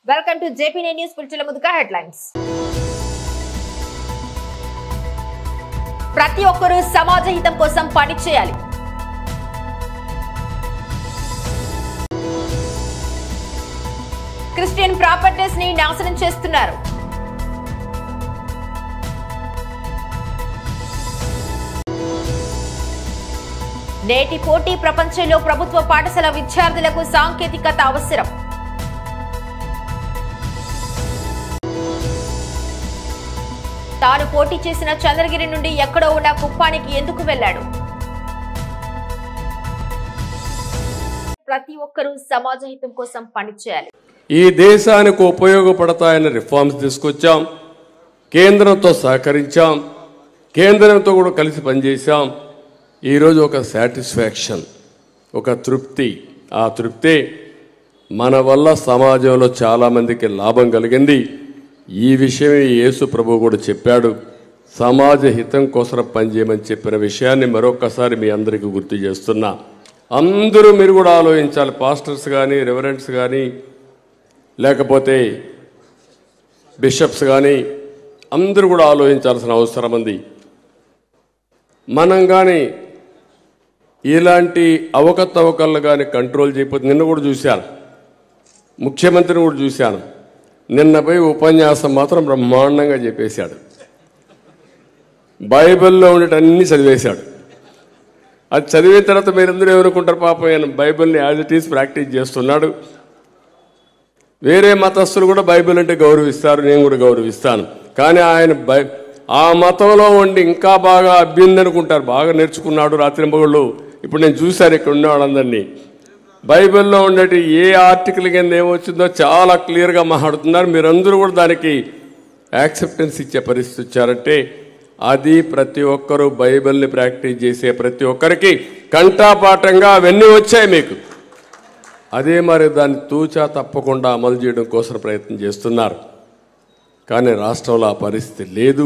Welcome to JP news పిలిచిన ముందుగా headlines ప్రతి ఒక్కరూ సమాజ హితం కోసం పని చేయాలి క్రిస్టియన్ ప్రాపర్టీస్ ని నాశనం చేస్తున్నారు నేటి పోటీ ప్రపంచంలో ప్రభుత్వ పాఠశాల విద్యార్థులకు సాంకేతికత అవసరం తాను పోటీ చేసిన చంద్రగిరి నుండి ఎక్కడో ఉన్న కుప్పానికి ఎందుకు వెళ్ళాడు ప్రతి ఒక్కరూ సమాజ హితం కోసం పనిచేయాలి ఈ దేశానికి ఉపయోగపడతాయని రిఫార్మ్స్ తీసుకొచ్చాం కేంద్రంతో సహకరించాం కేంద్రంతో కూడా కలిసి పనిచేశాం ఈరోజు ఒక సాటిస్ఫాక్షన్ ఒక తృప్తి ఆ తృప్తి మన వల్ల సమాజంలో చాలామందికి లాభం కలిగింది ఈ విషయమే యేసు ప్రభు కూడా చెప్పాడు సమాజ హితం కోసం పనిచేయమని చెప్పిన విషయాన్ని మరొకసారి మీ అందరికీ గుర్తు చేస్తున్నా అందరూ మీరు కూడా ఆలోచించాలి పాస్టర్స్ కానీ రెవరెంట్స్ కానీ లేకపోతే బిషప్స్ కానీ అందరూ కూడా ఆలోచించాల్సిన అవసరం ఉంది మనం కానీ ఇలాంటి అవకతవకలు కానీ కంట్రోల్ చేయకపోతే నిన్న కూడా చూశాను ముఖ్యమంత్రిని కూడా చూశాను నిన్న పోయి ఉపన్యాసం మాత్రం బ్రహ్మాండంగా చెప్పేశాడు బైబిల్లో ఉండేటన్ని చదివేశాడు అది చదివిన తర్వాత మీరందరూ ఏమనుకుంటారు పాపం ఆయన బైబిల్ని యాజ్ ఇట్ ఈస్ ప్రాక్టీస్ చేస్తున్నాడు వేరే మతస్థులు కూడా బైబిల్ అంటే గౌరవిస్తారు నేను కూడా గౌరవిస్తాను కానీ ఆయన బై ఆ మతంలో ఉండి ఇంకా బాగా అభ్యుంది అనుకుంటారు బాగా నేర్చుకున్నాడు రాత్రి మగుళ్ళు ఇప్పుడు నేను చూశాను ఇక్కడ ఉన్న వాళ్ళందరినీ బైబిల్లో ఉండేటి ఏ ఆర్టికల్ కింద ఏమొచ్చిందో చాలా క్లియర్గా మాట్లాడుతున్నారు మీరందరూ కూడా దానికి యాక్సెప్టెన్స్ ఇచ్చే పరిస్థితి వచ్చారంటే అది ప్రతి ఒక్కరూ బైబిల్ని ప్రాక్టీస్ చేసే ప్రతి ఒక్కరికి కంఠాపాఠంగా అవన్నీ వచ్చాయి మీకు అదే మరి దాన్ని తూచా తప్పకుండా అమలు చేయడం కోసం ప్రయత్నం చేస్తున్నారు కానీ రాష్ట్రంలో ఆ పరిస్థితి లేదు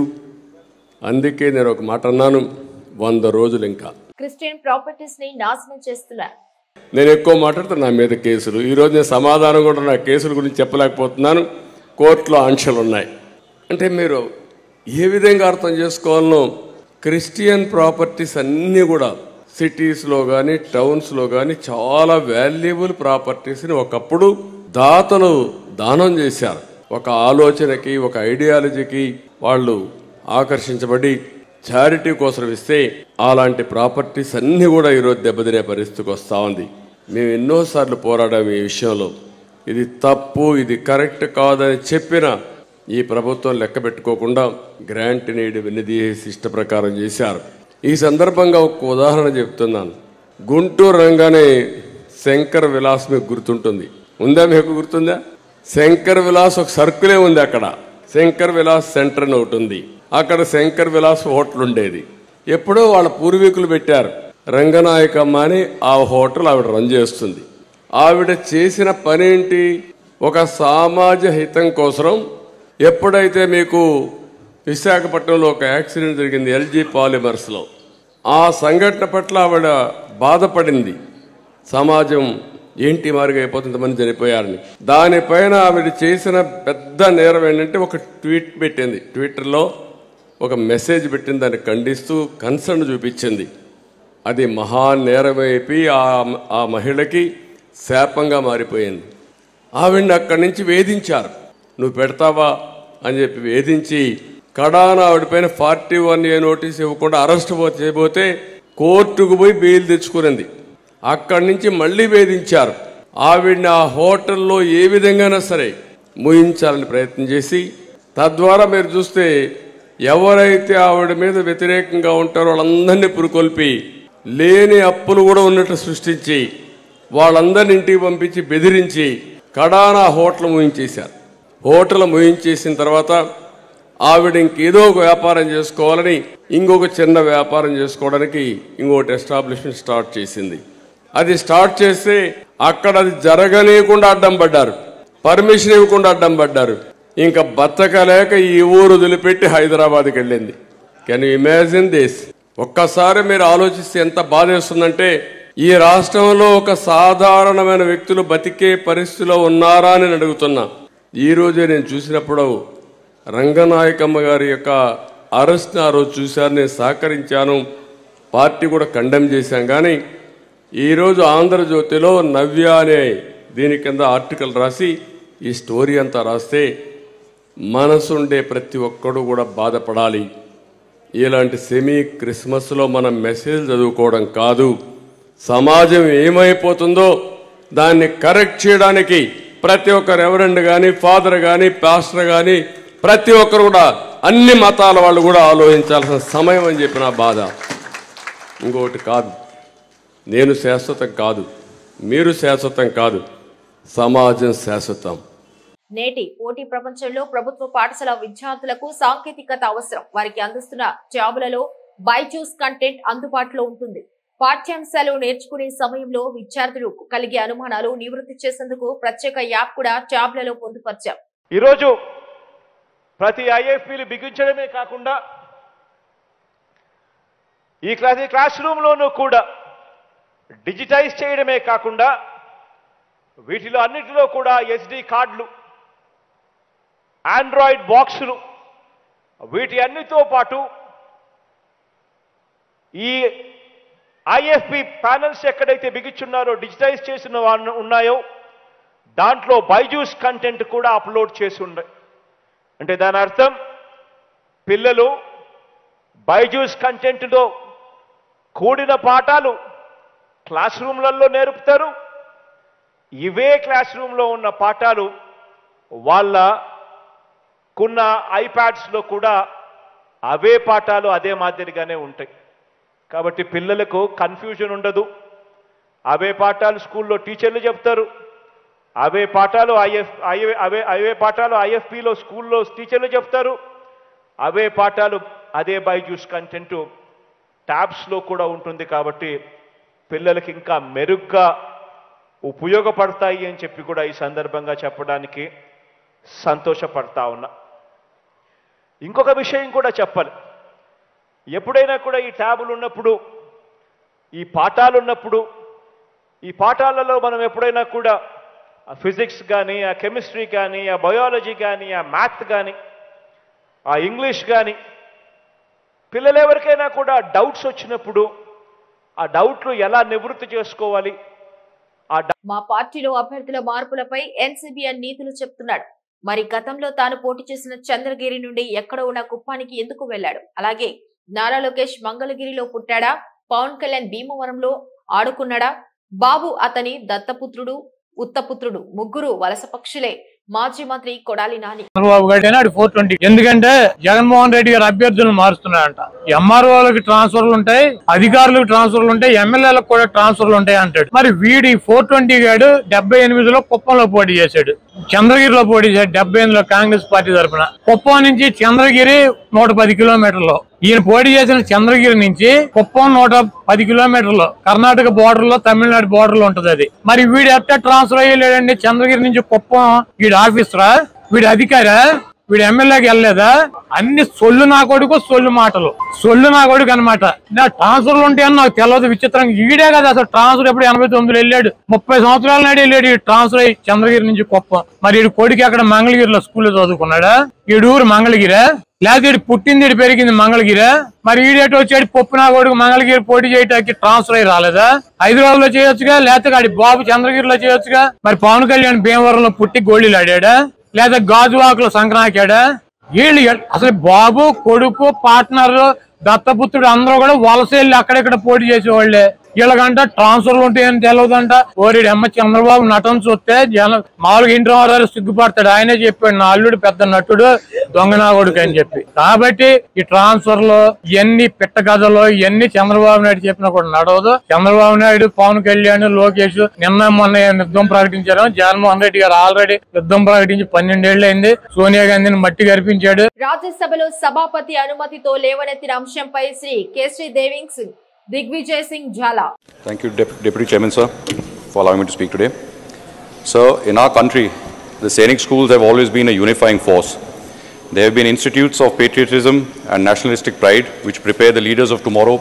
అందుకే నేను ఒక మాట అన్నాను వంద రోజులు ఇంకా క్రిస్టియన్ ప్రాపర్టీస్ ని నాశనం చేస్తున్నారు నేను ఎక్కువ మాట్లాడితే నా మీద కేసులు ఈరోజు నేను సమాధానం కూడా నా కేసుల గురించి చెప్పలేకపోతున్నాను కోర్టులో ఆంక్షలు ఉన్నాయి అంటే మీరు ఏ విధంగా అర్థం చేసుకోవాలనో క్రిస్టియన్ ప్రాపర్టీస్ అన్నీ కూడా సిటీస్లో కానీ టౌన్స్లో కానీ చాలా వాల్యుబుల్ ప్రాపర్టీస్ని ఒకప్పుడు దాతలు దానం చేశారు ఒక ఆలోచనకి ఒక ఐడియాలజీకి వాళ్ళు ఆకర్షించబడి చారిటీ కోసం ఇస్తే అలాంటి ప్రాపర్టీస్ అన్నీ కూడా ఈరోజు దెబ్బతినే పరిస్థితికి వస్తూ ఉంది మేము ఎన్నోసార్లు పోరాడాము ఈ విషయంలో ఇది తప్పు ఇది కరెక్ట్ కాదని చెప్పిన ఈ ప్రభుత్వం లెక్క పెట్టుకోకుండా గ్రాంట్ నీడ్ వినిదీసి ఇష్ట ప్రకారం చేశారు ఈ సందర్భంగా ఒక ఉదాహరణ చెప్తున్నాను గుంటూరు రంగానే శంకర్ విలాస్ మీకు గుర్తుంటుంది ఉందా మీకు గుర్తుందా శంకర్ విలాస్ ఒక సర్కిలే ఉంది అక్కడ శంకర్ విలాస్ సెంటర్ అని ఒకటి ఉంది అక్కడ శంకర్ విలాస్ హోటల్ ఉండేది ఎప్పుడో వాళ్ళ పూర్వీకులు పెట్టారు రంగనాయకమ్మ అని ఆ హోటల్ ఆవిడ రన్ చేస్తుంది ఆవిడ చేసిన పనేంటి ఒక సామాజ హితం కోసం ఎప్పుడైతే మీకు విశాఖపట్నంలో ఒక యాక్సిడెంట్ జరిగింది ఎల్జీ పాలిమర్స్లో ఆ సంఘటన పట్ల ఆవిడ బాధపడింది సమాజం ఏంటి మారుగా అయిపోతుంది మంది చనిపోయారని దానిపైన ఆవిడ చేసిన పెద్ద నేరం ఏంటంటే ఒక ట్వీట్ పెట్టింది ట్విట్టర్లో ఒక మెసేజ్ పెట్టింది దాన్ని ఖండిస్తూ కన్సర్న్ చూపించింది అది మహా నేరమైపి ఆ ఆ మహిళకి శాపంగా మారిపోయింది ఆవిడ్ని అక్కడి నుంచి వేధించారు నువ్వు పెడతావా అని చెప్పి వేధించి కడాన ఆవిడపైన ఫార్టీ వన్ ఏ నోటీస్ ఇవ్వకుండా అరెస్ట్ పో- చేయబోతే కోర్టుకు పోయి బెయిల్ తెచ్చుకునింది అక్కడి నుంచి మళ్ళీ వేధించారు ఆవిడ్ని ఆ హోటల్లో ఏ విధంగానైనా సరే ముయించాలని ప్రయత్నం చేసి తద్వారా మీరు చూస్తే ఎవరైతే ఆవిడ మీద వ్యతిరేకంగా ఉంటారో వాళ్ళందరినీ పురుకొల్పి లేని అప్పులు కూడా ఉన్నట్టు సృష్టించి వాళ్ళందరిని ఇంటికి పంపించి బెదిరించి కడానా హోటల్ ముయించేశారు హోటల్ ముయించేసిన తర్వాత ఆవిడ ఇంకేదో ఒక వ్యాపారం చేసుకోవాలని ఇంకొక చిన్న వ్యాపారం చేసుకోవడానికి ఇంకొకటి ఎస్టాబ్లిష్మెంట్ స్టార్ట్ చేసింది అది స్టార్ట్ చేస్తే అక్కడ అది జరగనీయకుండా అడ్డం పడ్డారు పర్మిషన్ ఇవ్వకుండా అడ్డం పడ్డారు ఇంకా బతకలేక ఈ ఊరు వదిలిపెట్టి హైదరాబాద్కి వెళ్ళింది కెన్ ఇమాజిన్ దిస్ ఒక్కసారి మీరు ఆలోచిస్తే ఎంత బాధేస్తుందంటే ఈ రాష్ట్రంలో ఒక సాధారణమైన వ్యక్తులు బతికే పరిస్థితిలో ఉన్నారా అని నేను అడుగుతున్నా ఈరోజే నేను చూసినప్పుడు రంగనాయకమ్మ గారి యొక్క అరెస్ట్ని ఆ రోజు చూశాను నేను సహకరించాను పార్టీ కూడా కండెమ్ చేశాం కానీ ఈరోజు ఆంధ్రజ్యోతిలో నవ్య అనే దీని కింద ఆర్టికల్ రాసి ఈ స్టోరీ అంతా రాస్తే మనసుండే ప్రతి ఒక్కడు కూడా బాధపడాలి ఇలాంటి సెమీ క్రిస్మస్లో మనం మెసేజ్ చదువుకోవడం కాదు సమాజం ఏమైపోతుందో దాన్ని కరెక్ట్ చేయడానికి ప్రతి ఒక్క రెవరెండ్ కానీ ఫాదర్ కానీ పాస్టర్ కానీ ప్రతి ఒక్కరు కూడా అన్ని మతాల వాళ్ళు కూడా ఆలోచించాల్సిన సమయం అని చెప్పిన బాధ ఇంకొకటి కాదు నేను శాశ్వతం కాదు మీరు శాశ్వతం కాదు సమాజం శాశ్వతం నేటి పోటీ ప్రపంచంలో ప్రభుత్వ పాఠశాల విద్యార్థులకు సాంకేతికత అవసరం వారికి అందిస్తున్న జాబులలో బైజూస్ కంటెంట్ అందుబాటులో ఉంటుంది పాఠ్యాంశాలు నేర్చుకునే సమయంలో విద్యార్థులు కలిగే అనుమానాలు నివృత్తి చేసేందుకు ప్రత్యేక యాప్ కూడా ట్యాబ్లలో పొందుపరిచాం ఈరోజు ప్రతి ఐఎఫ్పీలు బిగించడమే కాకుండా ఈ ప్రతి క్లాస్ రూమ్లోనూ కూడా డిజిటైజ్ చేయడమే కాకుండా వీటిలో అన్నిటిలో కూడా ఎస్డి కార్డులు ఆండ్రాయిడ్ బాక్సులు వీటి అన్నితో పాటు ఈ ఐఎఫ్పి ప్యానల్స్ ఎక్కడైతే బిగించున్నారో డిజిటైజ్ చేసిన వా- ఉన్నాయో దాంట్లో బైజూస్ కంటెంట్ కూడా అప్లోడ్ చేసి ఉండే అంటే దాని అర్థం పిల్లలు బైజూస్ కంటెంట్లో కూడిన పాఠాలు క్లాస్ రూమ్లలో నేర్పుతారు ఇవే క్లాస్ రూమ్లో ఉన్న పాఠాలు వాళ్ళకున్న ఐప్యాడ్స్లో కూడా అవే పాఠాలు అదే మాదిరిగానే ఉంటాయి కాబట్టి పిల్లలకు కన్ఫ్యూజన్ ఉండదు అవే పాఠాలు స్కూల్లో టీచర్లు చెప్తారు అవే పాఠాలు ఐఎఫ్ ఐఏ అవే అవే పాఠాలు ఐఎఫ్పిలో స్కూల్లో టీచర్లు చెప్తారు అవే పాఠాలు అదే బైజూస్ కంటెంట్ ట్యాబ్స్లో కూడా ఉంటుంది కాబట్టి పిల్లలకి ఇంకా మెరుగ్గా ఉపయోగపడతాయి అని చెప్పి కూడా ఈ సందర్భంగా చెప్పడానికి సంతోషపడతా ఉన్నా ఇంకొక విషయం కూడా చెప్పాలి ఎప్పుడైనా కూడా ఈ ట్యాబులు ఉన్నప్పుడు ఈ పాఠాలు ఉన్నప్పుడు ఈ పాఠాలలో మనం ఎప్పుడైనా కూడా ఆ ఫిజిక్స్ కానీ ఆ కెమిస్ట్రీ కానీ ఆ బయాలజీ కానీ ఆ మ్యాథ్ కానీ ఆ ఇంగ్లీష్ కానీ పిల్లలు ఎవరికైనా కూడా డౌట్స్ వచ్చినప్పుడు ఆ డౌట్లు ఎలా నివృత్తి చేసుకోవాలి ఆ మా పార్టీలో అభ్యర్థుల మార్పులపై ఎన్సీబీఎన్ నీతులు చెప్తున్నాడు మరి గతంలో తాను పోటీ చేసిన చంద్రగిరి నుండి ఎక్కడ ఉన్న కుప్పానికి ఎందుకు వెళ్ళాడు అలాగే నారా లోకేష్ మంగళగిరిలో పుట్టాడా పవన్ కళ్యాణ్ భీమవరంలో ఆడుకున్నాడా బాబు అతని దత్తపుత్రుడు ఉత్తపుత్రుడు ముగ్గురు వలస పక్షులే మాజీ మంత్రి కొడాలి నాని చంద్రబాబు గారు అయినా ఫోర్ ట్వంటీ ఎందుకంటే జగన్మోహన్ రెడ్డి గారు అభ్యర్థులను మారుస్తున్నాడంట ఎంఆర్ఓలకు ట్రాన్స్ఫర్లు ఉంటాయి అధికారులకు ట్రాన్స్ఫర్లు ఉంటాయి ఎమ్మెల్యేలకు కూడా ట్రాన్స్ఫర్లు ఉంటాయి అంటాడు మరి వీడి ఫోర్ ట్వంటీ గాడు డెబ్బై ఎనిమిదిలో కుప్పంలో పోటీ చేశాడు చంద్రగిరిలో పోటీ చేశాడు డెబ్బై ఎనిమిదిలో కాంగ్రెస్ పార్టీ తరఫున కుప్పం నుంచి చంద్రగిరి నూట పది కిలోమీటర్లు ఈయన పోటీ చేసిన చంద్రగిరి నుంచి కుప్పం నూట పది కిలోమీటర్లు కర్ణాటక బోర్డర్ లో తమిళనాడు బోర్డర్ లో ఉంటది అది మరి వీడు ఎట్లా ట్రాన్స్ఫర్ అయ్యలేడండి చంద్రగిరి నుంచి కుప్పం వీడు ఆఫీసరా వీడి అధికారా వీడు ఎమ్మెల్యేకి వెళ్ళలేదా అన్ని సొల్లు నా కొడుకు సొల్లు మాటలు సొల్లు నా కొడుకు అనమాట నా ట్రాన్స్ఫర్లు ఉంటాయని నాకు తెలియదు విచిత్రంగా ఈడే కదా అసలు ట్రాన్స్ఫర్ ఎప్పుడు ఎనభై తొమ్మిదిలో వెళ్ళాడు ముప్పై సంవత్సరాల నాడు వెళ్ళాడు ఈ ట్రాన్స్ఫర్ అయ్యి చంద్రగిరి నుంచి కుప్పం మరి వీడి కొడుకు అక్కడ మంగళగిరిలో స్కూల్లో చదువుకున్నాడా ఈడు ఊరు మంగళగిరా లేకపోతే ఈడు పుట్టింది ఈడు పెరిగింది మంగళగిరా మరి ఈడేటో వచ్చాడు పప్పు నా కొడుకు మంగళగిరి పోటీ చేయడానికి ట్రాన్స్ఫర్ అయ్యి రాలేదా హైదరాబాద్ లో చేయొచ్చుగా లేకపోతే ఆడి బాబు చంద్రగిరిలో చేయొచ్చుగా మరి పవన్ కళ్యాణ్ భీమవరంలో పుట్టి గోళీలు ఆడాడా లేదా గాజువాకలో సంక్రాంతాడా వీళ్ళు ఎ- అసలు బాబు కొడుకు పార్ట్నర్ దత్తపుత్రుడు అందరూ కూడా వలస వెళ్ళి అక్కడెక్కడ పోటీ చేసేవాళ్లే వీళ్ళకంట ట్రాన్స్ఫర్లు ఉంటాయని తెలియదంట ఓరి అమ్మ చంద్రబాబు నటన చూస్తే జనం మామూలుగా ఇంటి వారు సిగ్గుపడతాడు ఆయనే చెప్పాడు నా అల్లుడు పెద్ద నటుడు దొంగ నా కొడుకు అని చెప్పి కాబట్టి ఈ ట్రాన్స్ఫర్లు ఇవన్నీ పిట్ట కథలు ఇవన్నీ చంద్రబాబు నాయుడు చెప్పినా కూడా నడవదు చంద్రబాబు నాయుడు పవన్ కళ్యాణ్ లోకేష్ నిన్న మొన్న యుద్ధం ప్రకటించారు జగన్మోహన్ రెడ్డి గారు ఆల్రెడీ యుద్ధం ప్రకటించి పన్నెండేళ్లు అయింది సోనియా గాంధీని మట్టి గరిపించాడు రాజ్యసభలో సభాపతి అనుమతితో లేవనెత్తిన అంశంపై శ్రీ కేసీ దేవింగ్ Singh Digvijay Singh Jhala Thank you, Dep- Deputy Chairman, sir, for allowing me to speak today. Sir, in our country, the Sainik schools have always been a unifying force. They have been institutes of patriotism and nationalistic pride which prepare the leaders of tomorrow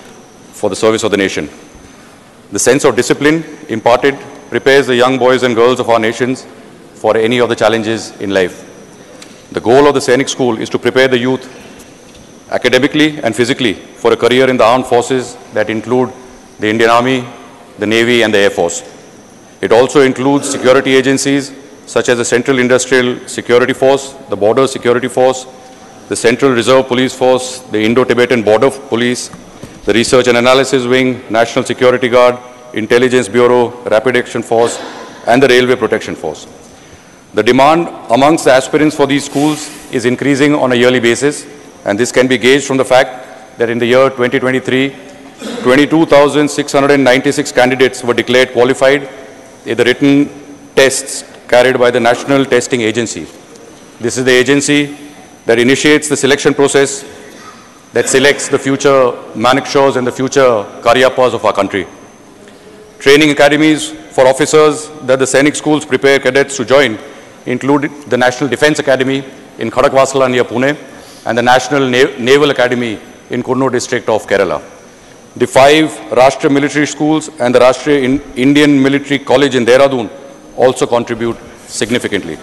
for the service of the nation. The sense of discipline imparted prepares the young boys and girls of our nations for any of the challenges in life. The goal of the Sainik School is to prepare the youth academically and physically for a career in the armed forces that include the Indian Army, the Navy, and the Air Force. It also includes security agencies such as the Central Industrial Security Force, the Border Security Force, the Central Reserve Police Force, the Indo-Tibetan Border Police, the Research and Analysis Wing, National Security Guard, Intelligence Bureau, Rapid Action Force, and the Railway Protection Force. The demand amongst the aspirants for these schools is increasing on a yearly basis, and this can be gauged from the fact that in the year 2023, 22,696 candidates were declared qualified in the written tests carried by the National Testing Agency. This is the agency that initiates the selection process that selects the future Manikshaws and the future Karyappas of our country. Training academies for officers that the Sainik schools prepare cadets to join include the National Defence Academy in Khadakwasala near Pune and the National Na- Naval Academy in Kurnool district of Kerala. The five Rashtriya military schools and the Rashtriya In- Indian Military College in Dehradun also contribute significantly.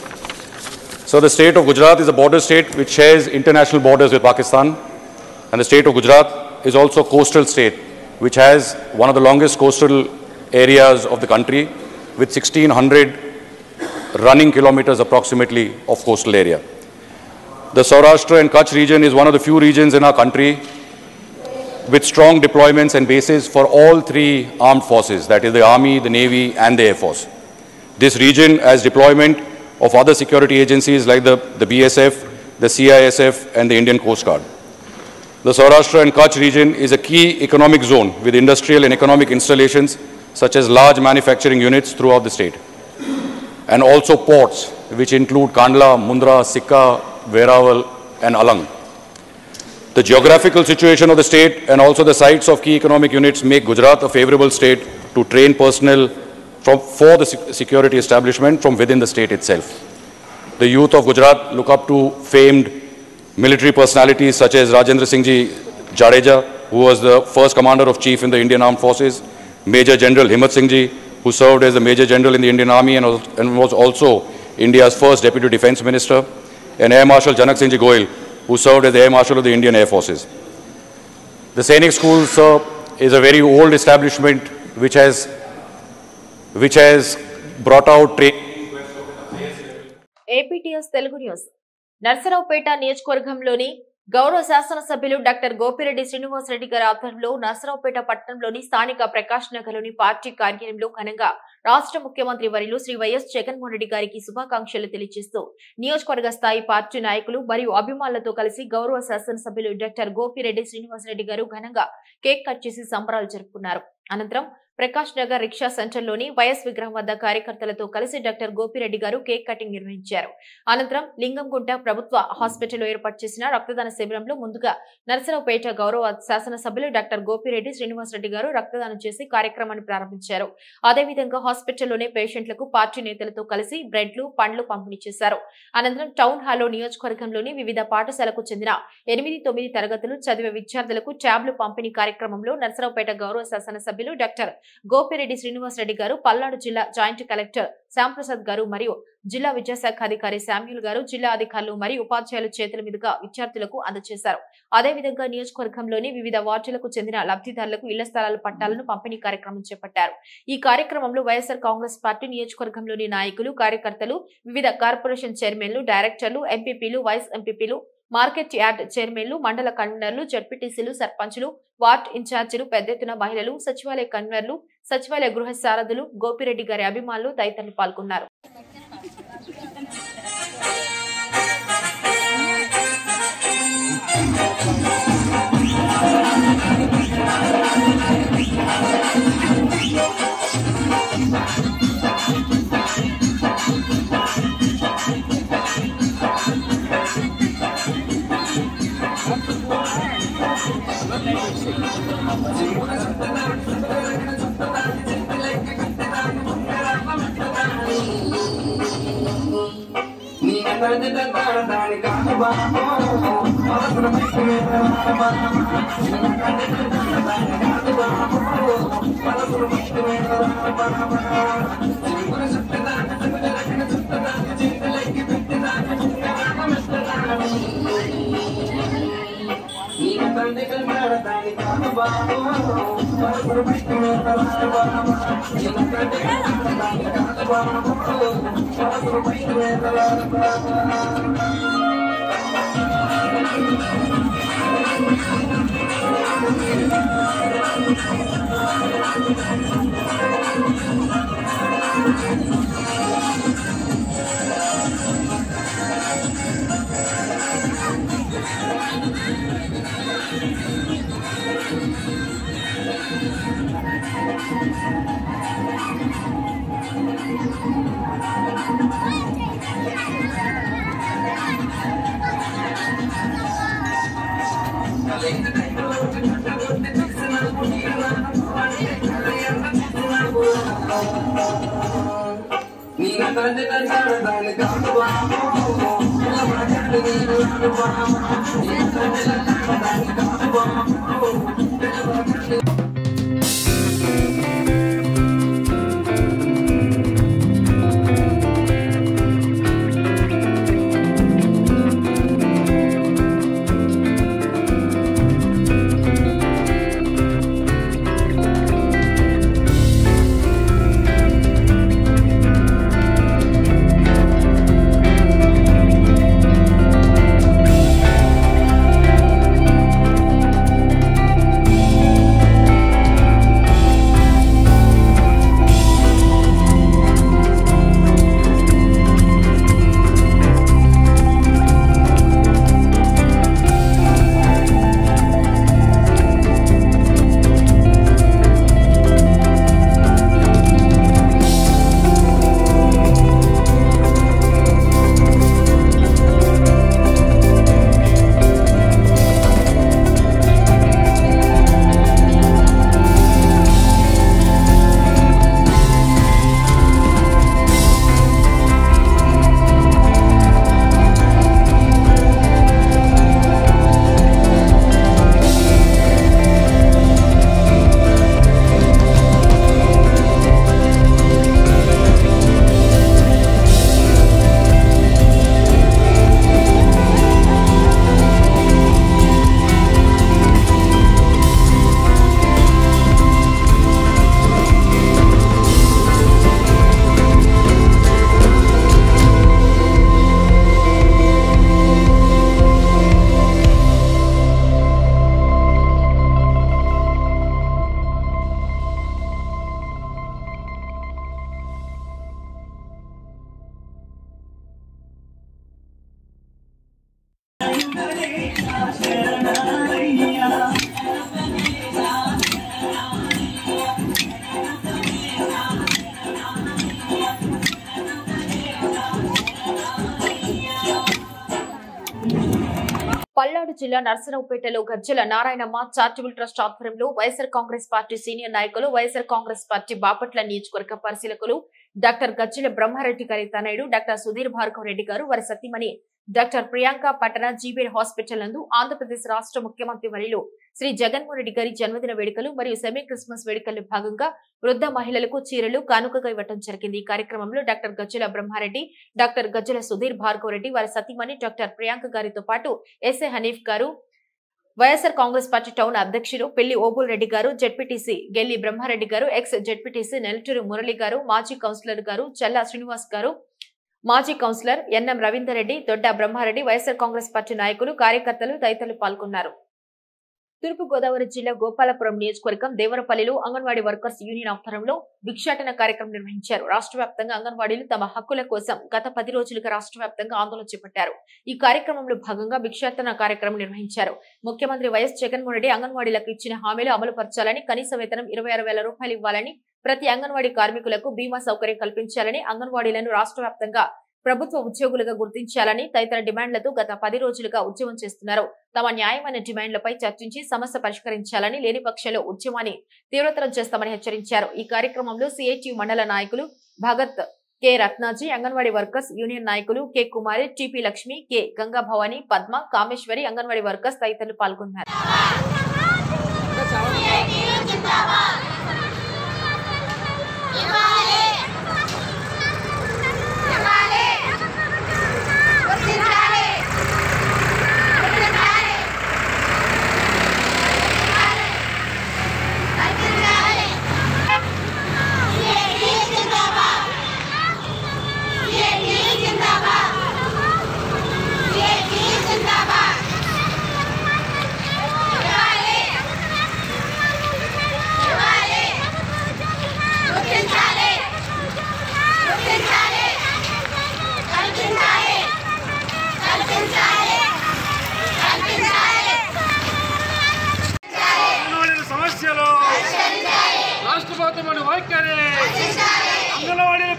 So the state of Gujarat is a border state which shares international borders with Pakistan. And the state of Gujarat is also a coastal state which has one of the longest coastal areas of the country with 1600 running kilometers approximately of coastal area. The Saurashtra and Kutch region is one of the few regions in our country with strong deployments and bases for all three armed forces, that is the Army, the Navy and the Air Force. This region has deployment of other security agencies like the, the BSF, the CISF and the Indian Coast Guard. The Saurashtra and Kutch region is a key economic zone with industrial and economic installations such as large manufacturing units throughout the state. And also ports which include Kandla, Mundra, Sikka, Veraval and Alang. The geographical situation of the state and also the sites of key economic units make Gujarat a favorable state to train personnel from, for the sec- security establishment from within the state itself. The youth of Gujarat look up to famed military personalities such as Rajendra Singh Ji Jadeja, who was the first commander of chief in the Indian Armed Forces, Major General Himmat Singh Ji, who served as the Major General in the Indian Army and was, and was also India's first Deputy Defence Minister, and Air Marshal Janak Singh Ji Goyal, who served as Air Marshal of the Indian Air Forces. The Sainik School, sir, is a very old establishment which has, which has brought out training. APTS Telugu news Narasaraopet నియోజకవర్గంలోని గౌరవ శాసనసభ్యులు doctor Gopireddy Srinivasa Reddy గారి ఆధ్వర్యంలో నర్సరావుపేట పట్టణంలోని స్థానిక ప్రకాష్ నగర్ లోని party కార్యాలయంలో ఘనంగా రాష్ట్ర ముఖ్యమంత్రి వర్యులు శ్రీ వైఎస్ జగన్మోహన్ రెడ్డి గారికి శుభాకాంక్షలు తెలియజేస్తూ నియోజకవర్గ స్థాయి పార్టీ నాయకులు మరియు అభిమానులతో కలిసి గౌరవ శాసనసభ్యులు డాక్టర్ గోపిరెడ్డి శ్రీనివాసరెడ్డి గారు ఘనంగా కేక్ కట్ చేసి సంబరాలు జరుపుకున్నారు అనంతరం ప్రకాష్ నగర్ రిక్షా సెంటర్ లోని వైఎస్ విగ్రహం వద్ద కార్యకర్తలతో కలిసి డాక్టర్ గోపిరెడ్డి గారు కేక్ కటింగ్ నిర్వహించారు అనంతరం లింగంగుంట ప్రభుత్వ హాస్పిటల్లో ఏర్పాటు చేసిన రక్తదాన శిబిరంలో ముందుగా నరసరావుపేట గౌరవ శాసనసభ్యులు డాక్టర్ గోపిరెడ్డి శ్రీనివాసరెడ్డి గారు రక్తదానం చేసి కార్యక్రమాన్ని ప్రారంభించారు అదేవిధంగా హాస్పిటల్లోనే పేషెంట్లకు పార్టీ నేతలతో కలిసి బ్రెడ్లు పండ్లు పంపిణీ చేశారు అనంతరం టౌన్ హాల్లో నియోజకవర్గంలోని వివిధ పాఠశాలకు చెందిన ఎనిమిది తొమ్మిది తరగతులు చదివే విద్యార్థులకు ట్యాబ్లు పంపిణీ కార్యక్రమంలో నరసరావుపేట గౌరవ శాసనసభ్యులు డాక్టర్ గోపిరెడ్డి శ్రీనివాసరెడ్డి గారు పల్నాడు జిల్లా జాయింట్ కలెక్టర్ శ్యాంప్రసాద్ గారు మరియు జిల్లా విద్యాశాఖ అధికారి శామ్యూల్ గారు జిల్లా అధికారులు మరియు ఉపాధ్యాయుల చేతుల మీదుగా విద్యార్థులకు అందజేశారు అదేవిధంగా నియోజకవర్గంలోని వివిధ వార్డులకు చెందిన లబ్ధిదారులకు ఇళ్ల స్థలాల పట్టాలను పంపిణీ కార్యక్రమం చేపట్టారు ఈ కార్యక్రమంలో వైఎస్ఆర్ కాంగ్రెస్ పార్టీ నియోజకవర్గంలోని నాయకులు కార్యకర్తలు వివిధ కార్పొరేషన్ చైర్మన్లు డైరెక్టర్లు ఎంపీపీలు వైస్ ఎంపీపీలు మార్కెట్ యార్డ్ చైర్మన్లు మండల కన్వీనర్లు జడ్పీటీసీలు సర్పంచులు వార్డ్ ఇన్ఛార్జీలు పెద్ద ఎత్తున మహిళలు సచివాలయ కన్వీనర్లు సచివాలయ గృహ సారథులు గోపిరెడ్డి గారి అభిమానులు తదితరులు పాల్గొన్నారు మనసులు పల్నాడు జిల్లా నర్సరావుపేటలో గజ్జల నారాయణమ్మ చారిటబుల్ ట్రస్ట్ ఆధ్వర్యంలో వైఎస్ఆర్ కాంగ్రెస్ పార్టీ సీనియర్ నాయకులు వైఎస్ఆర్ కాంగ్రెస్ పార్టీ బాపట్ల నియోజకవర్గ పరిశీలకులు డాక్టర్ గజ్జల బ్రహ్మారెడ్డి గారి తనయుడు డాక్టర్ సుధీర్ భార్గవ్ రెడ్డి గారు వారి సతీమణి డాక్టర్ ప్రియాంక పట్టణ జీబీఎల్ హాస్పిటల్ నందు ఆంధ్రప్రదేశ్ రాష్ట్ర ముఖ్యమంత్రి వర్యులు శ్రీ జగన్మోహన్ రెడ్డి గారి జన్మదిన వేడుకలు మరియు సెమీ క్రిస్మస్ వేడుకల్లో భాగంగా వృద్ధ మహిళలకు చీరలు కానుకగా ఇవ్వడం జరిగింది ఈ కార్యక్రమంలో డాక్టర్ గజ్జల బ్రహ్మారెడ్డి డాక్టర్ గజ్జల సుధీర్ భార్గవ్ రెడ్డి వారి సతీమణి డాక్టర్ ప్రియాంక గారితో పాటు ఎస్ఏ హనీఫ్ గారు వైఎస్ఆర్ కాంగ్రెస్ పార్టీ టౌన్ అధ్యక్షులు పెళ్లి ఓబుల్ రెడ్డి గారు జెడ్పీటీసీ గెల్లి బ్రహ్మారెడ్డి గారు ఎక్స్ జెడ్పీటీసీ నెల్లటూరు మురళి గారు మాజీ కౌన్సిలర్ గారు చల్లా శ్రీనివాస్ గారు మాజీ కౌన్సిలర్ ఎన్ఎం రవీందర్ రెడ్డి దొడ్డ బ్రహ్మారెడ్డి వైఎస్ఆర్ కాంగ్రెస్ పార్టీ నాయకులు కార్యకర్తలు తదితరులు పాల్గొన్నారు తూర్పు గోదావరి జిల్లా గోపాలపురం నియోజకవర్గం దేవరపల్లిలో అంగన్వాడీ వర్కర్స్ యూనియన్ ఆధ్వర్యంలో భిక్షాటన కార్యక్రమం నిర్వహించారు రాష్ట్ర వ్యాప్తంగా అంగన్వాడీలు తమ హక్కుల కోసం గత పది రోజులుగా రాష్ట్ర వ్యాప్తంగా ఆందోళన చేపట్టారు ఈ కార్యక్రమంలో భాగంగా భిక్షాటన కార్యక్రమం నిర్వహించారు ముఖ్యమంత్రి వైఎస్ జగన్మోహన్ రెడ్డి అంగన్వాడీలకు ఇచ్చిన హామీలు అమలు పరచాలని కనీస వేతనం ఇరవై ఆరు వేల రూపాయలు ఇవ్వాలని ప్రతి అంగన్వాడీ కార్మికులకు బీమా సౌకర్యం కల్పించాలని అంగన్వాడీలను రాష్ట్ర వ్యాప్తంగా ప్రభుత్వ ఉద్యోగులుగా గుర్తించాలని తదితర డిమాండ్లతో గత పది రోజులుగా ఉద్యమం చేస్తున్నారు తమ న్యాయమైన డిమాండ్లపై చర్చించి సమస్య పరిష్కరించాలని లేని పక్షంలో ఉద్యమాన్ని తీవ్రతరం చేస్తామని హెచ్చరించారు ఈ కార్యక్రమంలో సిఐటి మండల నాయకులు Bhagat K Ratnaji anganwadi workers union నాయకులు K Kumari T P Lakshmi K Ganga Bhavani Padma Kameswari anganwadi workers తదితరులు పాల్గొన్నారు ఇవ్వాలి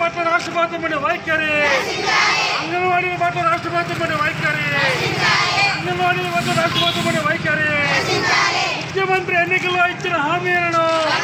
పట్ల రాష్ట్ర ప్రభుత్వం వైఖరి అంగన్వాడీల పట్ల రాష్ట్ర ప్రభుత్వం వైఖరి అంగన్వాడీల పట్ల రాష్ట్ర ప్రభుత్వం వైఖరి ముఖ్యమంత్రి ఎన్నికల్లో ఇచ్చిన హామీలను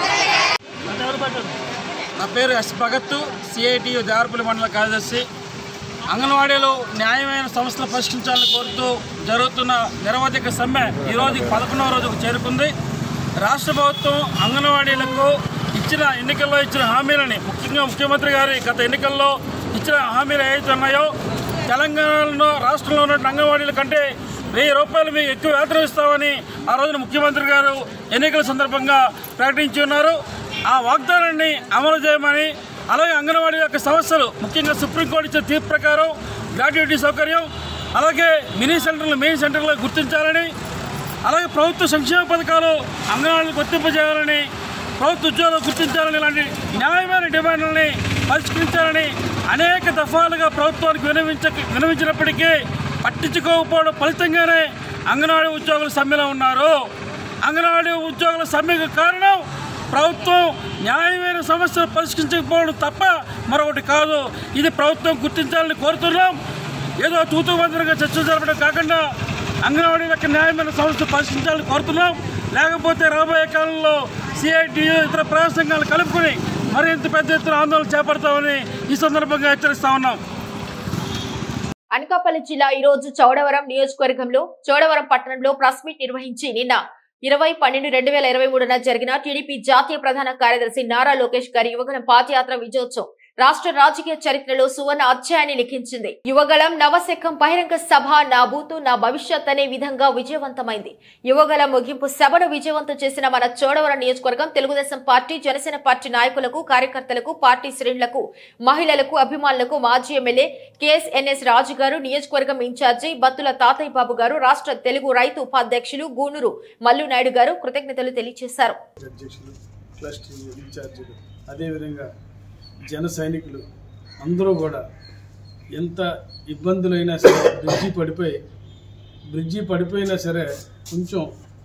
నా పేరు ఎస్ భగత్ సిఐటియు దేవరపల్లి మండల కార్యదర్శి అంగన్వాడీలో న్యాయమైన సమస్యలు పరిష్కరించాలని కోరుతూ జరుగుతున్న నిరవధిక సమ్మె ఈరోజు పదకొండవ రోజుకు చేరుకుంది రాష్ట్ర ప్రభుత్వం అంగన్వాడీలకు ఇచ్చిన ఎన్నికల్లో ఇచ్చిన హామీలని ముఖ్యంగా ముఖ్యమంత్రి గారి గత ఎన్నికల్లో ఇచ్చిన హామీలు ఏవైతే ఉన్నాయో తెలంగాణలో రాష్ట్రంలో ఉన్న అంగన్వాడీల కంటే వెయ్యి రూపాయలు మీకు ఎక్కువ వేతనం ఇస్తామని ఆ రోజున ముఖ్యమంత్రి గారు ఎన్నికల సందర్భంగా ప్రకటించి ఉన్నారు ఆ వాగ్దానాన్ని అమలు చేయమని అలాగే అంగన్వాడీ యొక్క సమస్యలు ముఖ్యంగా సుప్రీంకోర్టు ఇచ్చిన తీర్పు ప్రకారం గ్రాడ్యుయేటీ సౌకర్యం అలాగే మినీ సెంటర్లు మెయిన్ సెంటర్లు గుర్తించాలని అలాగే ప్రభుత్వ సంక్షేమ పథకాలు అంగన్వాడీలకు వర్తింపజేయాలని ప్రభుత్వ ఉద్యోగాలు గుర్తించాలని ఇలాంటి న్యాయమైన డిమాండ్లని పరిష్కరించాలని అనేక దఫాలుగా ప్రభుత్వానికి వినవించ వినవించినప్పటికీ పట్టించుకోకపోవడం ఫలితంగానే అంగన్వాడీ ఉద్యోగులు సమ్మెలో ఉన్నారు అంగన్వాడీ ఉద్యోగుల సమ్మెకు కారణం ప్రభుత్వం న్యాయమైన సమస్యలు పరిష్కరించకపోవడం తప్ప మరొకటి కాదు ఇది ప్రభుత్వం గుర్తించాలని కోరుతున్నాం ఏదో తూతూ మంత్రంగా చర్చలు జరపడం కాకుండా అంగన్వాడీ యొక్క న్యాయమైన సమస్యలు పరిష్కరించాలని కోరుతున్నాం లేకపోతే రాబోయే కాలంలో సిఐటియు ఇతర ప్రజా సంఘాలు కలుపుకొని మరింత పెద్ద ఎత్తున ఆందోళన చేపడతామని ఈ సందర్భంగా హెచ్చరిస్తా ఉన్నాం అనకాపల్లి జిల్లా ఈ రోజు చౌడవరం నియోజకవర్గంలో చౌడవరం పట్టణంలో ప్రెస్ మీట్ నిర్వహించి నిన్న ఇరవై పన్నెండు రెండు వేల ఇరవై మూడున జరిగిన టీడీపీ జాతీయ ప్రధాన కార్యదర్శి నారా లోకేష్ గారి యువగణం పాదయాత్ర విజయోత్సవం రాష్ట్ర రాజకీయ చరిత్రలో సువర్ణ అధ్యాయాన్ని లిఖించింది యువగళం నవశకం బహిరంగ సభ నా బూతు నా భవిష్యత్ అనే విధంగా విజయవంతమైంది యువగళం ముగింపు సభను విజయవంతం చేసిన మన చోడవరం నియోజకవర్గం తెలుగుదేశం పార్టీ జనసేన పార్టీ నాయకులకు కార్యకర్తలకు పార్టీ శ్రేణులకు మహిళలకు అభిమానులకు మాజీ ఎమ్మెల్యే కేఎస్ఎన్ఎస్ రాజు గారు నియోజకవర్గం ఇన్ఛార్జి బత్తుల తాతయ్య బాబు గారు రాష్ట్ర తెలుగు రైతు ఉపాధ్యక్షులు గూనూరు మల్లు నాయుడు గారు కృతజ్ఞతలు తెలియజేశారు అధ్యక్షులు క్లస్టర్ ఇన్ఛార్జీలు అదేవిధంగా జన సైనికులు అందరూ కూడా ఎంత ఇబ్బందులైనా సరే బ్రిడ్జి పడిపోయి బ్రిడ్జి పడిపోయినా సరే కొంచెం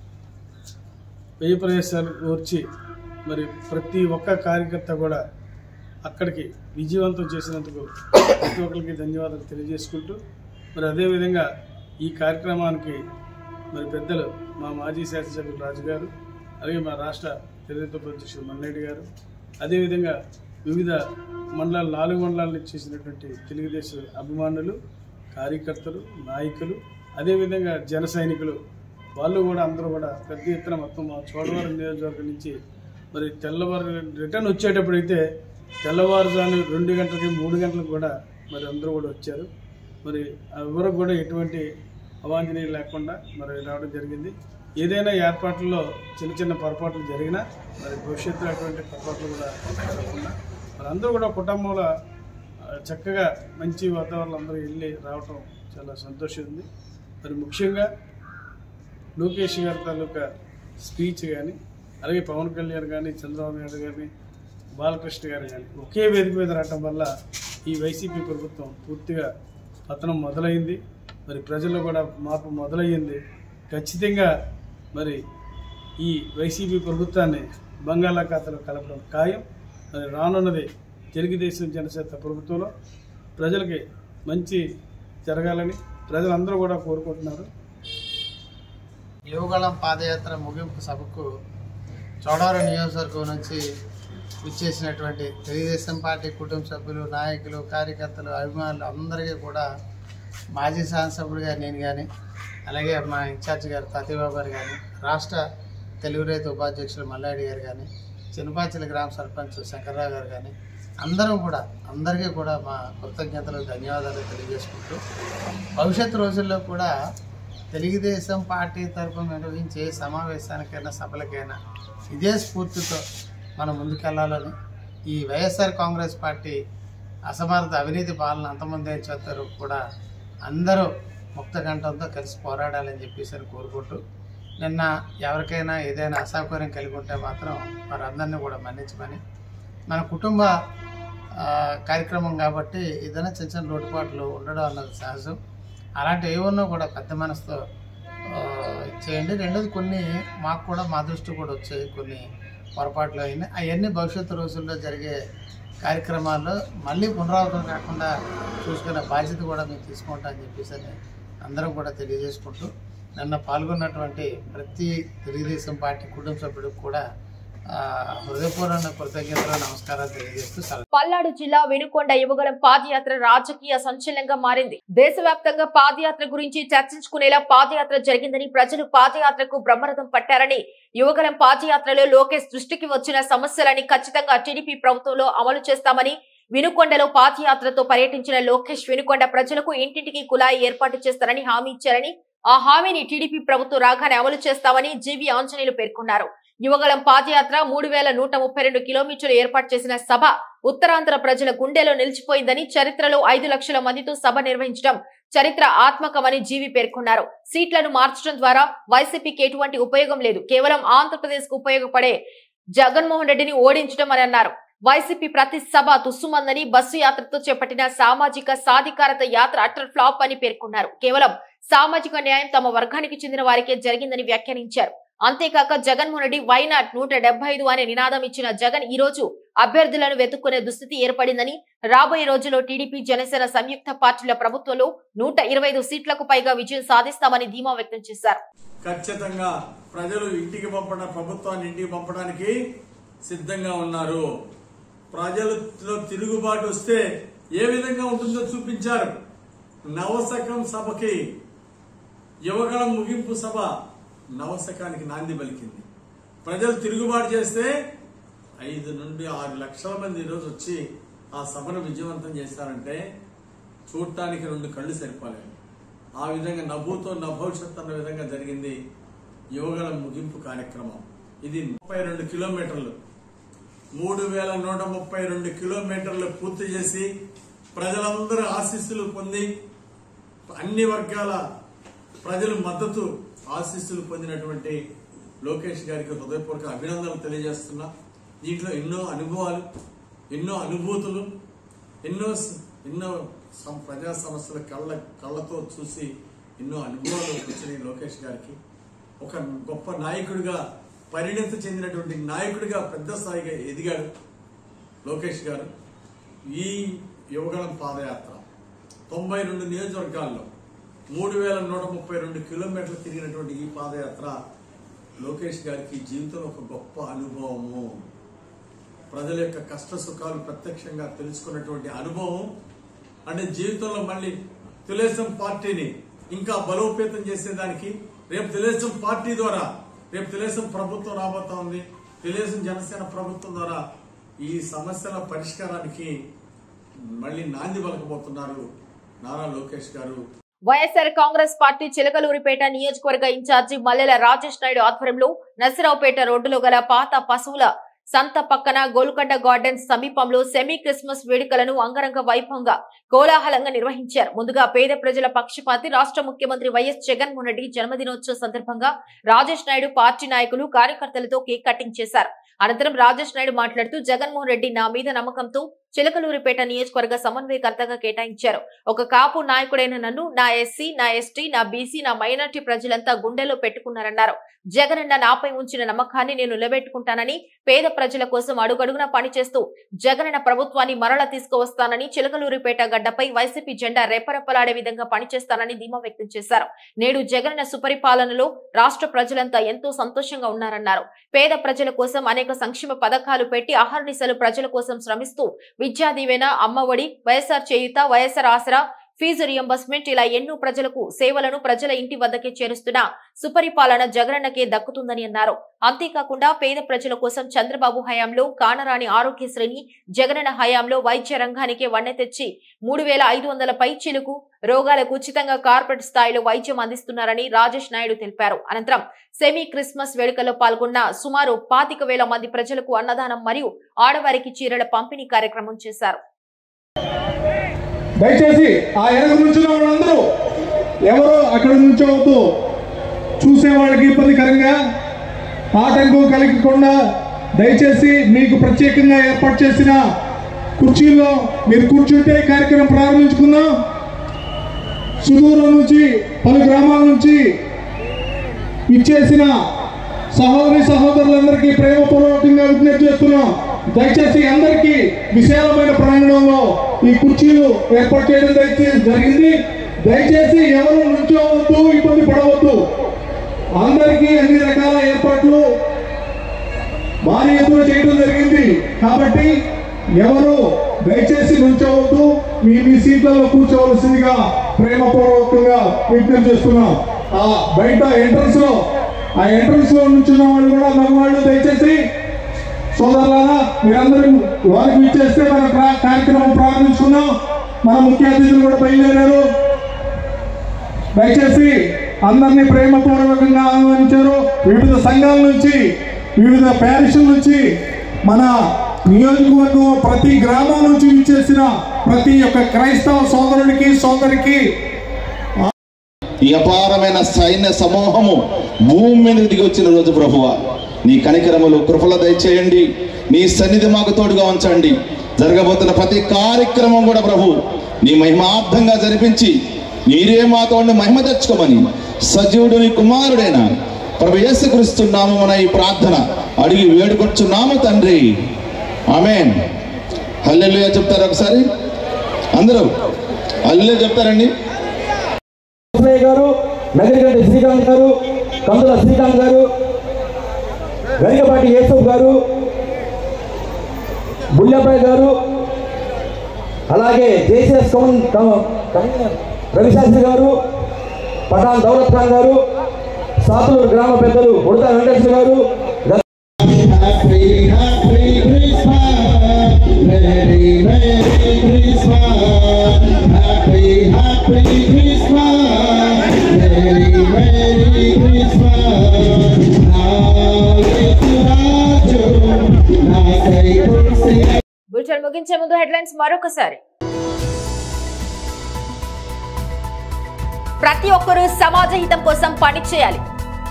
వ్యయ ప్రదేశాలు వచ్చి మరి ప్రతి ఒక్క కార్యకర్త కూడా అక్కడికి విజయవంతం చేసినందుకు ప్రతి ఒక్కరికి ధన్యవాదాలు తెలియజేసుకుంటూ మరి అదేవిధంగా ఈ కార్యక్రమానికి మరి పెద్దలు మా మాజీ శాసనసభ్యులు రాజు గారు అలాగే మా రాష్ట్ర తెలుగుదేశం అధ్యక్షుడు మల్లారెడ్డి గారు అదేవిధంగా వివిధ మండలాలు నాలుగు మండలాల నుంచి చేసినటువంటి తెలుగుదేశం అభిమానులు కార్యకర్తలు నాయకులు అదేవిధంగా జన సైనికులు వాళ్ళు కూడా అందరూ కూడా పెద్ద ఎత్తున మొత్తం మా చోడవరం నియోజకవర్గం నుంచి మరి తెల్లవారు రిటర్న్ వచ్చేటప్పుడైతే తెల్లవారుజాము రెండు గంటలకి మూడు గంటలకు కూడా మరి అందరూ కూడా వచ్చారు మరి ఎవరికి కూడా ఎటువంటి అవాంఛనీయం లేకుండా మరి రావడం జరిగింది ఏదైనా ఏర్పాట్లలో చిన్న చిన్న పొరపాట్లు జరిగినా మరి భవిష్యత్తులో అటువంటి పొరపాట్లు కూడా జరగకుండా మరి అందరూ కూడా కుటుంబంలో ఆ, చక్కగా మంచి వాతావరణం అందరూ వెళ్ళి రావటం చాలా సంతోషం ఉంది మరి ముఖ్యంగా లోకేష్ గారి తాలూకా స్పీచ్ కానీ అలాగే పవన్ కళ్యాణ్ కానీ చంద్రబాబు నాయుడు కానీ బాలకృష్ణ గారు కానీ ఒకే వేదిక మీద రావటం వల్ల ఈ వైసీపీ ప్రభుత్వం పూర్తిగా పతనం మొదలైంది మరి ప్రజల్లో కూడా మార్పు మొదలయ్యింది ఖచ్చితంగా మరి ఈ వైసీపీ ప్రభుత్వాన్ని బంగాళాఖాతంలో కలపడం ఖాయం మరి రానున్నది తెలుగుదేశం జనసేన ప్రభుత్వంలో ప్రజలకి మంచి జరగాలని ప్రజలందరూ కూడా కోరుకుంటున్నారు యువగళం పాదయాత్ర ముగింపు సభకు చౌడవరం నియోజకవర్గం నుంచి విచ్చేసినటువంటి తెలుగుదేశం పార్టీ కుటుంబ సభ్యులు నాయకులు కార్యకర్తలు అభిమానులు అందరికీ కూడా మాజీ శాసనసభ్యుడిగా నేను కానీ అలాగే మా ఇన్ఛార్జ్ గారు తాతయ్యబాబు గారు కానీ రాష్ట్ర తెలుగు రైతు ఉపాధ్యక్షులు మల్లాడి గారు కానీ చిన్నపాచిల గ్రామ సర్పంచ్ శంకర్రావు గారు కానీ అందరం కూడా అందరికీ కూడా మా కృతజ్ఞతలు ధన్యవాదాలు తెలియజేసుకుంటూ భవిష్యత్తు రోజుల్లో కూడా తెలుగుదేశం పార్టీ తరఫున నిర్వహించే సమావేశానికైనా సభలకైనా ఇదే స్ఫూర్తితో మనం ముందుకెళ్లాలని ఈ వైఎస్ఆర్ కాంగ్రెస్ పార్టీ అసమర్థ అవినీతి పాలన అంతమంది చేస్తారు కూడా అందరూ ముక్త కంఠంతో కలిసి పోరాడాలని చెప్పేసి అని కోరుకుంటూ నిన్న ఎవరికైనా ఏదైనా అసౌకర్యం కలిగి ఉంటే మాత్రం వారందరినీ కూడా మన్నించమని మన కుటుంబ ఆ, కార్యక్రమం కాబట్టి ఏదైనా చిన్న చిన్న లోటుపాట్లు ఉండడం అన్నది సహజం అలాంటి ఏమన్నా కూడా పెద్ద మనసుతో ఆ, చేయండి రెండోది కొన్ని మాకు కూడా మా దృష్టి కూడా వచ్చాయి కొన్ని పొరపాట్లు అయినాయి అవన్నీ భవిష్యత్తు రోజుల్లో జరిగే కార్యక్రమాల్లో మళ్ళీ పునరావృతం కాకుండా చూసుకునే బాధ్యత కూడా మేము తీసుకుంటాం అని చెప్పేసి అని అందరం కూడా తెలియజేసుకుంటూ నిన్న పాల్గొన్నటువంటి ప్రతి తెలుగుదేశం పార్టీ కుటుంబ సభ్యుడికి కూడా ఆ, హృదయపూర్వక కృతజ్ఞతలు నమస్కారాలు తెలియజేస్తూ సెలవు పల్నాడు జిల్లా వెనుకొండ యువగలం పాదయాత్ర రాజకీయ సంచలనంగా మారింది దేశవ్యాప్తంగా పాదయాత్ర గురించి చర్చించుకునేలా పాదయాత్ర జరిగిందని ప్రజలు పాదయాత్రకు బ్రహ్మరథం పట్టారని యువగలం పాదయాత్రలో లోకేష్ దృష్టికి వచ్చిన సమస్యలని ఖచ్చితంగా టీడీపీ ప్రభుత్వంలో అమలు చేస్తామని వినుకొండలో పాదయాత్రతో పర్యటించిన లోకేష్ వినుకొండ ప్రజలకు ఇంటింటికి కుళాయి ఏర్పాటు చేస్తారని హామీ ఇచ్చారని ఆ హామీని టీడీపీ ప్రభుత్వం రాగానే అమలు చేస్తామని జీవి ఆంజనేయులు పేర్కొన్నారు యువగలం పాదయాత్ర మూడు వేల నూట ముప్పై రెండు కిలోమీటర్లు ఏర్పాటు చేసిన సభ ఉత్తరాంధ్ర ప్రజల గుండెలో నిలిచిపోయిందని చరిత్రలో ఐదు లక్షల మందితో సభ నిర్వహించడం చరిత్ర ఆత్మకమని జీవి పేర్కొన్నారు సీట్లను మార్చడం ద్వారా వైసీపీకి ఎటువంటి ఉపయోగం లేదు కేవలం ఆంధ్రప్రదేశ్ కు ఉపయోగపడే జగన్మోహన్ రెడ్డిని ఓడించడం అని అన్నారు వైసీపీ ప్రతి సభ తుస్సుమందని బస్సు యాత్రతో చేపట్టిన సామాజిక సాధికారత యాత్ర అటర్ ఫ్లాప్ అని పేర్కొన్నారు కేవలం సామాజిక న్యాయం తమ వర్గానికి చెందిన వారికే జరిగిందని వ్యాఖ్యానించారు అంతేకాక జగన్మోహన్ రెడ్డి వైనాట్ నూట డెబ్బై ఐదు అనే నినాదం ఇచ్చిన జగన్ ఈ రోజు అభ్యర్థులను వెతుక్కునే దుస్థితి ఏర్పడిందని రాబోయే రోజుల్లో టీడీపీ జనసేన సంయుక్త పార్టీల ప్రభుత్వంలో నూట ఇరవై ఐదు సీట్లకు పైగా విజయం సాధిస్తామని ధీమా వ్యక్తం చేశారు ఖచ్చితంగా ప్రజలు ఇంటికి పంపడం ప్రభుత్వాన్ని ఇంటికి పంపడానికి సిద్ధంగా ఉన్నారు ప్రజలలో తిరుగుబాటు వస్తే ఏ విధంగా ఉంటుందో చూపించారు నవశకం సభకి యువగళం ముగింపు సభ నవశకానికి నాంది పలికింది ప్రజలు తిరుగుబాటు చేస్తే ఐదు నుండి ఆరు లక్షల మంది ఈరోజు వచ్చి ఆ సభను విజయవంతం చేశారంటే చూడటానికి రెండు కళ్ళు సరిపోలేదు ఆ విధంగా నవ్వుతో నభవిష్యత్ అన్న విధంగా జరిగింది యువగల ముగింపు కార్యక్రమం ఇది ముప్పై రెండు కిలోమీటర్లు మూడు వేల నూట ముప్పై రెండు కిలోమీటర్లు పూర్తి చేసి ప్రజలందరూ ఆశీస్సులు పొంది అన్ని వర్గాల ప్రజల మద్దతు ఆశీస్సులు పొందినటువంటి లోకేష్ గారికి హృదయపూర్వక అభినందనలు తెలియజేస్తున్నా దీంట్లో ఎన్నో అనుభవాలు ఎన్నో అనుభూతులు ఎన్నో స- ఎన్నో సం- ప్రజా సమస్యల కళ్ళ కళ్ళతో చూసి ఎన్నో అనుభవాలు వచ్చినాయి లోకేష్ గారికి ఒక గొప్ప నాయకుడిగా పరిణతి చెందినటువంటి నాయకుడిగా పెద్ద స్థాయిగా ఎదిగాడు లోకేష్ గారు ఈ యువగణం పాదయాత్ర తొంభై రెండు నియోజకవర్గాల్లో మూడు వేల నూట ముప్పై రెండు కిలోమీటర్లు తిరిగినటువంటి ఈ పాదయాత్ర లోకేష్ గారికి జీవితంలో ఒక గొప్ప అనుభవము ప్రజల యొక్క కష్ట సుఖాలు ప్రత్యక్షంగా తెలుసుకున్నటువంటి అనుభవం అంటే జీవితంలో మళ్ళీ తెలుగుదేశం పార్టీని ఇంకా బలోపేతం చేసేదానికి రేపు తెలుగుదేశం పార్టీ ద్వారా రేపు తెలుగుదేశం ప్రభుత్వం రాబోతా ఉంది తెలుగుదేశం జనసేన ప్రభుత్వం ద్వారా ఈ సమస్యల పరిష్కారానికి మళ్ళీ నాంది పలకబోతున్నారు నారా లోకేష్ గారు వైఎస్ఆర్ కాంగ్రెస్ పార్టీ చిలకలూరిపేట నియోజకవర్గ ఇన్ఛార్జి మల్లెల రాజేష్ నాయుడు ఆధ్వర్యంలో నసిరావుపేట రోడ్డులో గల పాత పశువుల సంత పక్కన గోల్కొండ గార్డెన్స్ సమీపంలో సెమీ క్రిస్మస్ వేడుకలను అంగరంగ వైభవంగా కోలాహలంగా నిర్వహించారు ముందుగా పేద ప్రజల పక్షపాతి రాష్ట్ర ముఖ్యమంత్రి వైఎస్ జగన్మోహన్ రెడ్డి జన్మదినోత్సవ సందర్భంగా రాజేష్ నాయుడు పార్టీ నాయకులు కార్యకర్తలతో కేక్ కటింగ్ చేశారు అనంతరం రాజేష్ నాయుడు మాట్లాడుతూ జగన్మోహన్ రెడ్డి నా మీద నమ్మకంతో చిలకలూరిపేట నియోజకవర్గ సమన్వయకర్తగా కేటాయించారు ఒక కాపు నాయకుడైన నన్ను నా ఎస్సీ నా ఎస్టీ నా బీసీ నా మైనార్టీ ప్రజలంతా గుండెలో పెట్టుకున్నారన్నారు జగనన్న నాపై ఉంచిన నమ్మకాన్ని నేను నిలబెట్టుకుంటానని పేద ప్రజల కోసం అడుగడుగునా పనిచేస్తూ జగనన్న ప్రభుత్వాన్ని మరల తీసుకువస్తానని చిలకలూరిపేట గడ్డపై వైసీపీ జెండా రెపరెపలాడే విధంగా పనిచేస్తానని ధీమా వ్యక్తం చేశారు నేడు జగనన్న సుపరిపాలనలో రాష్ట్ర ప్రజలంతా ఎంతో సంతోషంగా ఉన్నారన్నారు పేద ప్రజల కోసం అనేక సంక్షేమ పథకాలు పెట్టి అహర్నిశలు ప్రజల కోసం శ్రమిస్తూ Vidya Deevena Amma Vodi Y S R Cheyutha Y S R Aasara fee reimbursement ఇలా ఎన్నో ప్రజలకు సేవలను ప్రజల ఇంటి వద్దకే చేరుస్తున్న సుపరిపాలన జగనన్నకే దక్కుతుందని అన్నారు అంతేకాకుండా పేద ప్రజల కోసం చంద్రబాబు హయాంలో కానరాని ఆరోగ్యశ్రేణి జగనన్న హయాంలో వైద్య రంగానికి వన్నె తెచ్చి మూడు వేల ఐదు వందల పై చిలుకు రోగాలకు ఉచితంగా కార్పొరేట్ స్థాయిలో వైద్యం అందిస్తున్నారని రాజేష్ నాయుడు తెలిపారు అనంతరం సెమీ క్రిస్మస్ వేడుకల్లో పాల్గొన్న సుమారు పాతిక వేల మంది ప్రజలకు అన్నదానం మరియు ఆడవారికి చీరల పంపిణీ కార్యక్రమం చేశారు దయచేసి ఆ వెనక నుంచిన వాళ్ళందరూ ఎవరో అక్కడ నుంచోవద్దు చూసే వాళ్ళకి ఇబ్బందికరంగా ఆటంకం కలగకుండా దయచేసి మీకు ప్రత్యేకంగా ఏర్పాటు చేసిన కుర్చీల్లో మీరు కూర్చుంటే ఈ కార్యక్రమం ప్రారంభించుకుందాం సుదూరం నుంచి పలు గ్రామాల నుంచి ఇచ్చేసిన సహోదరి సహోదరులందరికీ ప్రేమపూర్వకంగా విజ్ఞప్తి చేస్తున్నాం దయచేసి అందరికీ విశాలమైన ప్రాంగణంలో ఈ కుర్చీలు ఏర్పాటు చేయడం దయచేసి జరిగింది దయచేసి ఎవరు నుంచోవద్దు ఇబ్బంది పడవద్దు అందరికీ అన్ని రకాల ఏర్పాట్లు భారీ ఎత్తున చేయడం జరిగింది కాబట్టి ఎవరు దయచేసి నుంచోవద్దు మీ మీ సీట్లలో కూర్చోవలసిందిగా ప్రేమపూర్వకంగా విజ్ఞప్తి చేస్తున్నాం ఆ బయట ఎంట్రన్స్ లో ఆ ఎంట్రన్స్ లో నుంచున్న వాళ్ళు కూడా మగవాళ్ళు దయచేసి సోదరులారా మీరందరూ వారికి ఇచ్చేస్తే మన ప్రా- కార్యక్రమం ప్రారంభించుకున్నాం మన ముఖ్య అతిథులు కూడా బయలుదేరారు దయచేసి అందరినీ ప్రేమపూర్వకంగా ఆహ్వానించారు వివిధ సంఘాల నుంచి వివిధ ప్యారిషుల నుంచి మన నియోజకవర్గం ప్రతి గ్రామం నుంచి విచ్చేసిన ప్రతి ఒక్క క్రైస్తవ సోదరుడికి సోదరికి ఈ అపారమైన సైన్య సమూహము భూమి మీద దిగి వచ్చిన రోజు ప్రభువ నీ కనికరములు కృపల దయచేయండి నీ సన్నిధి మాకు తోడుగా ఉంచండి జరగబోతున్న ప్రతి కార్యక్రమం కూడా ప్రభు నీ మహిమార్థంగా జరిపించి మీరే మాతో ఉండి మహిమ తెచ్చుకోమని సజీవుడు నీ కుమారుడైన ప్రభు యేసుక్రీస్తు నామమున ఈ ప్రార్థన అడిగి వేడుకొచ్చున్నాము తండ్రి ఆమెన్ హల్లెలూయా చెప్తారు ఒకసారి అందరూ హల్లెలూయా చెప్తారండి కృష్ణయ్య గారు నగరిగడ్డి శ్రీకాంత్ గారు కందుల శ్రీకాంత్ గారు గరికపాటి యేసఫ్ గారు బుల్లెపై గారు అలాగే జేసీఎస్ కౌన్ కౌన్- కౌన్- రవిశాస్త్రి గారు పఠాన్ దౌలత్ ఖాన్ గారు సాతులూరు గ్రామ పెద్దలు ఉడత వెంకటేశ్వర గారు బులెటిన్ ముగించే ముందు హెడ్లైన్స్ మరొకసారి ప్రతి ఒక్కరూ సమాజ హితం కోసం పని చేయాలి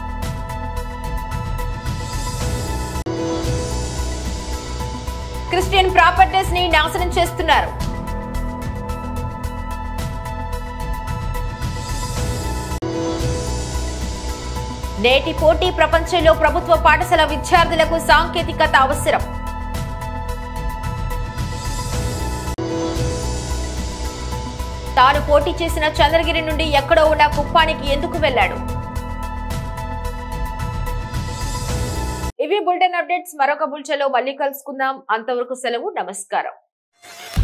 క్రిస్టియన్ ప్రాపర్టీస్ ని నాశనం చేస్తున్నారు నేటి పోటీ ప్రపంచంలో ప్రభుత్వ పాఠశాల విద్యార్థులకు సాంకేతికత అవసరం తాను పోటీ చేసిన చంద్రగిరి నుండి ఎక్కడో ఉన్న కుప్పానికి ఎందుకు వెళ్లాడు ఇవి బులెటిన్ అప్డేట్స్ మరొక బుల్చెలో మళ్ళీ కలుసుకుందాం అంతవరకు సెలవు నమస్కారం